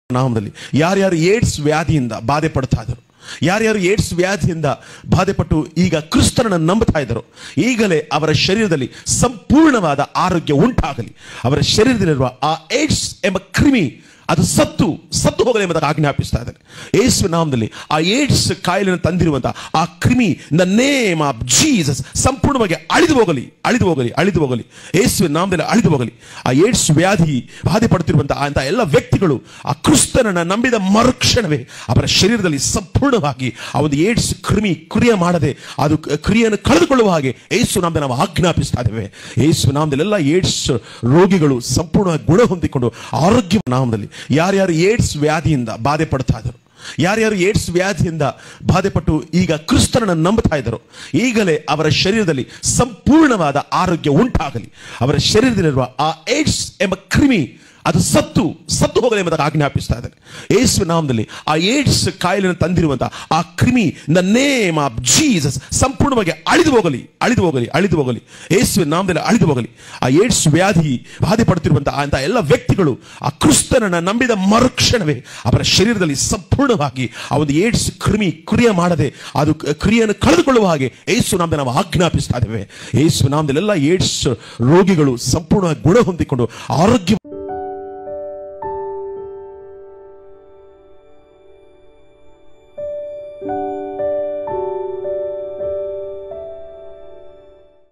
ನಾಮದಲ್ಲಿ ಯಾರ್ಯಾರು ಏಡ್ಸ್ ವ್ಯಾಧಿಯಿಂದ ಬಾಧೆ ಪಡ್ತಾ ಇದ್ರು ಯಾರ್ಯಾರು ಏಡ್ಸ್ ವ್ಯಾಧಿಯಿಂದ ಬಾಧೆಪಟ್ಟು ಈಗ ಕ್ರಿಸ್ತನನ್ನು ನಂಬುತ್ತಾ ಇದ್ದರು ಈಗಲೇ ಅವರ ಶರೀರದಲ್ಲಿ ಸಂಪೂರ್ಣವಾದ ಆರೋಗ್ಯ ಉಂಟಾಗಲಿ ಅವರ ಶರೀರದಲ್ಲಿರುವ ಆ ಏಡ್ಸ್ ಎಂಬ ಕ್ರಿಮಿ ಅದು ಸತ್ತು ಸತ್ತು ಹೋಗಲಿ ಎಂಬುದಾಗಿ ಆಜ್ಞಾಪಿಸ್ತಾ ಇದ್ದಾನೆ ಯೇಸು ನಾಮದಲ್ಲಿ ಆ ಏಡ್ಸ್ ಕಾಯಿಲೆಯನ್ನು ತಂದಿರುವಂತಹ ಆ ಕ್ರಿಮಿ ದ ನೇಮ್ ಆಫ್ ಜೀಸಸ್ ಸಂಪೂರ್ಣವಾಗಿ ಅಳಿದು ಹೋಗಲಿ ಅಳಿದು ಹೋಗಲಿ ಅಳಿದು ಹೋಗಲಿ ಯೇಸುವಿನ ನಾಮದಲ್ಲಿ ಅಳಿದು ಹೋಗಲಿ ಆ ಏಡ್ಸ್ ವ್ಯಾಧಿ ಬಾಧೆ ಪಡ್ತಿರುವಂತಹ ಅಂತ ಎಲ್ಲ ವ್ಯಕ್ತಿಗಳು ಆ ಕ್ರಿಸ್ತನನ್ನ ನಂಬಿದ ಮರುಕ್ಷಣವೇ ಅವರ ಶರೀರದಲ್ಲಿ ಸಂಪೂರ್ಣವಾಗಿ ಆ ಒಂದು ಏಡ್ಸ್ ಕ್ರಿಮಿ ಕ್ರಿಯೆ ಮಾಡದೆ ಅದು ಕ- ಕ್ರಿಯೆಯನ್ನು ಕಳೆದುಕೊಳ್ಳುವ ಹಾಗೆ ಯೇಸು ನಾಮದಲ್ಲಿ ನಾವು ಆಜ್ಞಾಪಿಸ್ತಾ ಇದ್ದೇವೆ ಯೇಸು ನಾಮದಲ್ಲಿ ಎಲ್ಲ ಏಡ್ಸ್ ರೋಗಿಗಳು ಸಂಪೂರ್ಣವಾಗಿ ಗುಣ ಹೊಂದಿಕೊಂಡು ಆರೋಗ್ಯ ನಾಮದಲ್ಲಿ ಯಾರ್ಯಾರು ಏಡ್ಸ್ ವ್ಯಾಧಿಯಿಂದ ಬಾಧೆ ಪಡ್ತಾ ಇದ್ರು ಯಾರ್ಯಾರು ಏಡ್ಸ್ ವ್ಯಾಧಿಯಿಂದ ಬಾಧೆಪಟ್ಟು ಈಗ ಕ್ರಿಸ್ತನನ್ನು ನಂಬುತ್ತಾ ಇದ್ದರು ಈಗಲೇ ಅವರ ಶರೀರದಲ್ಲಿ ಸಂಪೂರ್ಣವಾದ ಆರೋಗ್ಯ ಉಂಟಾಗಲಿ ಅವರ ಶರೀರದಲ್ಲಿರುವ ಆ ಏಡ್ಸ್ ಎಂಬ ಕ್ರಿಮಿ ಅದು ಸತ್ತು ಸತ್ತು ಹೋಗಲಿ ಎಂಬುದಾಗಿ ಆಜ್ಞಾಪಿಸ್ತಾ ಇದ್ದಾನೆ ಯೇಸು ನಾಮದಲ್ಲಿ ಆ ಏಡ್ಸ್ ಕಾಯಿಲೆಯನ್ನು ತಂದಿರುವಂತಹ ಆ ಕ್ರಿಮಿ ದ ನೇಮ್ ಆಫ್ ಜೀಸಸ್ ಸಂಪೂರ್ಣವಾಗಿ ಅಳಿದು ಹೋಗಲಿ ಅಳಿದು ಹೋಗಲಿ ಅಳಿದು ಹೋಗಲಿ ಯೇಸುವಿನ ನಾಮದಲ್ಲಿ ಅಳಿದು ಹೋಗಲಿ ಆ ಏಡ್ಸ್ ವ್ಯಾಧಿ ಬಾಧೆ ಪಡ್ತಿರುವಂತಹ ಅಂತ ಎಲ್ಲ ವ್ಯಕ್ತಿಗಳು ಆ ಕ್ರಿಸ್ತನನ್ನ ನಂಬಿದ ಮರುಕ್ಷಣವೇ ಅವರ ಶರೀರದಲ್ಲಿ ಸಂಪೂರ್ಣವಾಗಿ ಆ ಒಂದು ಏಡ್ಸ್ ಕ್ರಿಮಿ ಕ್ರಿಯೆ ಮಾಡದೆ ಅದು ಕ- ಕ್ರಿಯೆಯನ್ನು ಕಳೆದುಕೊಳ್ಳುವ ಹಾಗೆ ಯೇಸು ನಾಮದಲ್ಲಿ ನಾವು ಆಜ್ಞಾಪಿಸ್ತಾ ಇದ್ದೇವೆ ಯೇಸು ನಾಮದಲ್ಲಿ ಎಲ್ಲ ಏಡ್ಸ್ ರೋಗಿಗಳು ಸಂಪೂರ್ಣವಾಗಿ ಗುಣ ಹೊಂದಿಕೊಂಡು ಆರೋಗ್ಯ